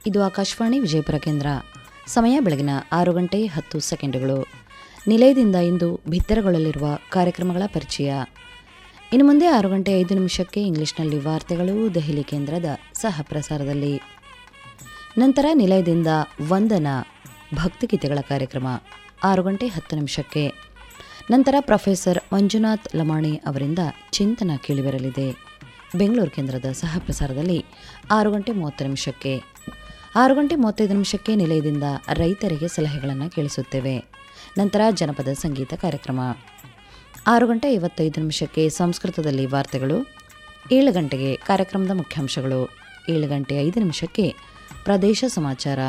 ಇದು ಆಕಾಶವಾಣಿ ವಿಜಯಪುರ ಕೇಂದ್ರ ಸಮಯ ಬೆಳಗಿನ ಆರು ಗಂಟೆ ಹತ್ತು ಸೆಕೆಂಡುಗಳು ನಿಲಯದಿಂದ ಇಂದು ಬಿತ್ತರಗೊಳ್ಳಲಿರುವ ಕಾರ್ಯಕ್ರಮಗಳ ಪರಿಚಯ ಇನ್ನು ಮುಂದೆ ಆರು ಗಂಟೆ ಐದು ನಿಮಿಷಕ್ಕೆ ಇಂಗ್ಲಿಷ್ನಲ್ಲಿ ವಾರ್ತೆಗಳು ದೆಹಲಿ ಕೇಂದ್ರದ ಸಹ ಪ್ರಸಾರದಲ್ಲಿ ನಂತರ ನಿಲಯದಿಂದ ವಂದನ ಭಕ್ತಿಗೀತೆಗಳ ಕಾರ್ಯಕ್ರಮ ಆರು ಗಂಟೆ ಹತ್ತು ನಿಮಿಷಕ್ಕೆ ನಂತರ ಪ್ರೊಫೆಸರ್ ಮಂಜುನಾಥ್ ಲಮಾಣಿ ಅವರಿಂದ ಚಿಂತನ ಕೇಳಿಬರಲಿದೆ ಬೆಂಗಳೂರು ಕೇಂದ್ರದ ಸಹ ಪ್ರಸಾರದಲ್ಲಿ ಆರು ಗಂಟೆ ಮೂವತ್ತು ನಿಮಿಷಕ್ಕೆ ಆರು ಗಂಟೆ ಮೂವತ್ತೈದು ನಿಮಿಷಕ್ಕೆ ನಿಲಯದಿಂದ ರೈತರಿಗೆ ಸಲಹೆಗಳನ್ನು ಕೇಳಿಸುತ್ತೇವೆ ನಂತರ ಜನಪದ ಸಂಗೀತ ಕಾರ್ಯಕ್ರಮ ಆರು ಗಂಟೆ ಐವತ್ತೈದು ನಿಮಿಷಕ್ಕೆ ಸಂಸ್ಕೃತದಲ್ಲಿ ವಾರ್ತೆಗಳು ಏಳು ಗಂಟೆಗೆ ಕಾರ್ಯಕ್ರಮದ ಮುಖ್ಯಾಂಶಗಳು ಏಳು ಗಂಟೆ ಐದು ನಿಮಿಷಕ್ಕೆ ಪ್ರದೇಶ ಸಮಾಚಾರ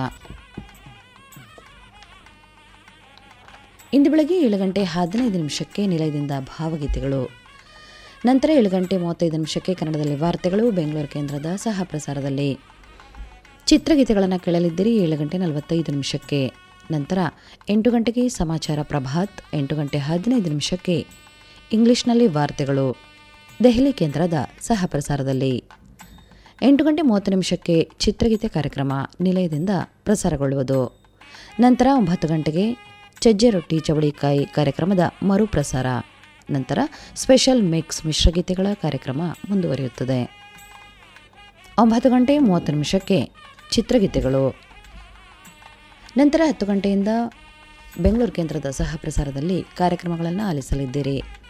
ಇಂದು ಬೆಳಗ್ಗೆ ಏಳು ಗಂಟೆ ಹದಿನೈದು ನಿಮಿಷಕ್ಕೆ ನಿಲಯದಿಂದ ಭಾವಗೀತೆಗಳು ನಂತರ ಏಳು ಗಂಟೆ ಮೂವತ್ತೈದು ನಿಮಿಷಕ್ಕೆ ಕನ್ನಡದಲ್ಲಿ ವಾರ್ತೆಗಳು ಬೆಂಗಳೂರು ಕೇಂದ್ರದ ಸಹ ಪ್ರಸಾರದಲ್ಲಿ ಚಿತ್ರಗೀತೆಗಳನ್ನು ಕೇಳಲಿದ್ದೀರಿ ಏಳು ಗಂಟೆ ನಲವತ್ತೈದು ನಿಮಿಷಕ್ಕೆ ನಂತರ ಎಂಟು ಗಂಟೆಗೆ ಸಮಾಚಾರ ಪ್ರಭಾತ್ ಎಂಟು ಗಂಟೆ ಹದಿನೈದು ನಿಮಿಷಕ್ಕೆ ಇಂಗ್ಲಿಷ್ನಲ್ಲಿ ವಾರ್ತೆಗಳು ದೆಹಲಿ ಕೇಂದ್ರದ ಸಹ ಪ್ರಸಾರದಲ್ಲಿ ಎಂಟು ಗಂಟೆ ಮೂವತ್ತು ನಿಮಿಷಕ್ಕೆ ಚಿತ್ರಗೀತೆ ಕಾರ್ಯಕ್ರಮ ನಿಲಯದಿಂದ ಪ್ರಸಾರಗೊಳ್ಳುವುದು ನಂತರ ಒಂಬತ್ತು ಗಂಟೆಗೆ ಚಜ್ಜೆ ರೊಟ್ಟಿ ಚವಳಿಕಾಯಿ ಕಾರ್ಯಕ್ರಮದ ಮರುಪ್ರಸಾರ ನಂತರ ಸ್ಪೆಷಲ್ ಮಿಕ್ಸ್ ಮಿಶ್ರಗೀತೆಗಳ ಕಾರ್ಯಕ್ರಮ ಮುಂದುವರಿಯುತ್ತದೆ ಒಂಬತ್ತು ಗಂಟೆ ಮೂವತ್ತು ನಿಮಿಷಕ್ಕೆ ಚಿತ್ರಗೀತೆಗಳು ನಂತರ ಹತ್ತು ಗಂಟೆಯಿಂದ ಬೆಂಗಳೂರು ಕೇಂದ್ರದ ಸಹ ಪ್ರಸಾರದಲ್ಲಿ ಕಾರ್ಯಕ್ರಮಗಳನ್ನು ಆಲಿಸಲಿದ್ದೀರಿ